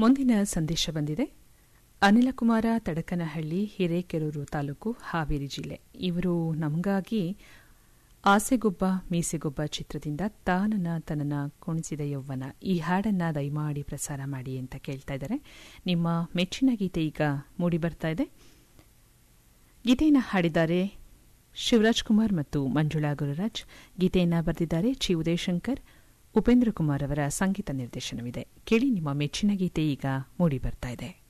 ಮುಂದಿನ ಸಂದೇಶ ಬಂದಿದೆ ಅನಿಲಕುಮಾರ ತಡಕನಹಳ್ಳಿ ಹಿರೇಕೆರೂರು ತಾಲೂಕು ಹಾವೇರಿ ಜಿಲ್ಲೆ ಇವರು ನಮಗಾಗಿ ಆಸೆಗೊಬ್ಬ ಮೀಸೆಗೊಬ್ಬ ಚಿತ್ರದಿಂದ ತಾನನ ತನನ ಕುಣಿಸಿದ ಯೌವನ ಈ ಹಾಡನ್ನ ದಯಮಾಡಿ ಪ್ರಸಾರ ಮಾಡಿ ಅಂತ ಕೇಳ್ತಾ ಇದ್ದಾರೆ ನಿಮ್ಮ ಮೆಚ್ಚಿನ ಗೀತೆ ಈಗ ಮೂಡಿ ಬರ್ತಾ ಇದೆ ಗೀತೆಯನ್ನು ಹಾಡಿದ್ದಾರೆ ಶಿವರಾಜ್ ಕುಮಾರ್ ಮತ್ತು ಮಂಜುಳಾ ಗುರುರಾಜ್ ಗೀತೆಯನ್ನು ಬರೆದಿದ್ದಾರೆ ಚಿ ಉದಯಶಂಕರ್ ಉಪೇಂದ್ರ ಕುಮಾರ್ ಅವರ ಸಂಗೀತ ನಿರ್ದೇಶನವಿದೆ ಕೇಳಿ ನಿಮ್ಮ ಮೆಚ್ಚಿನ ಗೀತೆ ಈಗ ಮೂಡಿ ಬರ್ತಾ ಇದೆ